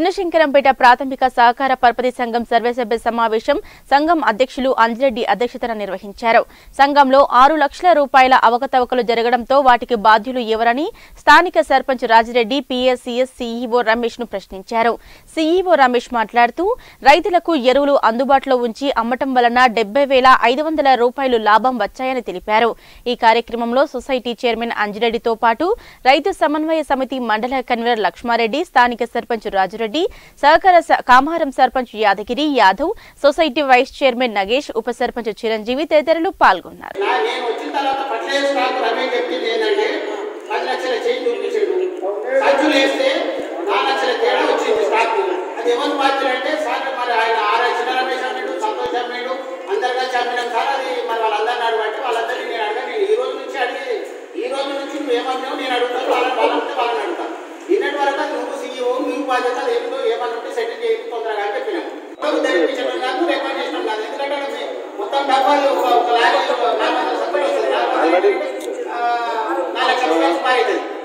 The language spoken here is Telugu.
చిన్నశంకరంపేట ప్రాథమిక సహకార పరపతి సంఘం సర్వసభ్య సమావేశం సంఘం అధ్యక్షులు అంజిరెడ్డి అధ్యక్షతన నిర్వహించారు సంఘంలో ఆరు లక్షల రూపాయల అవకతవకలు జరగడంతో వాటికి బాధ్యులు ఎవరని స్థానిక సర్పంచ్ రాజిరెడ్డి పిఎస్సిఎస్ సీఈఓ రమేష్ ను ప్రశ్నించారు సీఈఓ రమేష్ మాట్లాడుతూ రైతులకు ఎరువులు అందుబాటులో ఉంచి అమ్మటం వలన డెబ్బై వేల ఐదు వందల రూపాయలు లాభం వచ్చాయని తెలిపారు ఈ కార్యక్రమంలో సొసైటీ చైర్మన్ అంజిరెడ్డితో పాటు రైతు సమన్వయ సమితి మండల కన్వీనర్ లక్ష్మారెడ్డి స్థానిక సర్పంచ్ రాజురెడ్డి సహకార స- Kamaram sarpanch Yadagiri Yadav society vice chairman Nagesh ఉప సర్పంచ్ చిరంజీవి తదితరులు పాల్గొన్నారు నా నేను వచ్చిన తర్వాత ఫర్టిలైజర్ స్టాక్ రమేష్ చెప్పింది ఏంటంటే పది లక్షల చేంజ్ చూపించాడు సంచులు వేస్తే నాలుగు లక్షల తేడా వచ్చింది స్టాక్ అది ఎవరు బాధ్యులు అంటే సార్ మరి ఆయన ఆర్ చిన్న రమేష్ అన్నాడు సంతోష్ అమ్మాడు అందరు కలిసి అమ్మినాం సార్ అది మరి వాళ్ళందరిని అడగంటే వాళ్ళందరినీ నేను అడగా నేను ఈ రోజు నుంచి అడిగి ఈ రోజు నుంచి నువ్వు ఏమన్నావు నేను అడుగుతాను వాళ్ళని వాళ్ళంటే వాళ్ళని అడుగుతాను నిన్నటి వరకు అది నువ్వు సీఈఓ నువ్వు బాధ్యత అది ఏమిటో ఏమనుంటే సెటిల్ చేసి తొందరగా అని చెప్పినాము మొత్తం తెరిపించడం కాదు రికార్డ్ చేసినాం కాదు ఎందుకంటే అది మొత్తం డబ్బాలు ఒక ఒక లారీ నాలుగు వందల సబ్బులు వస్తుంది ఆ, నాలుగు లక్షల రూపాయలు మారేది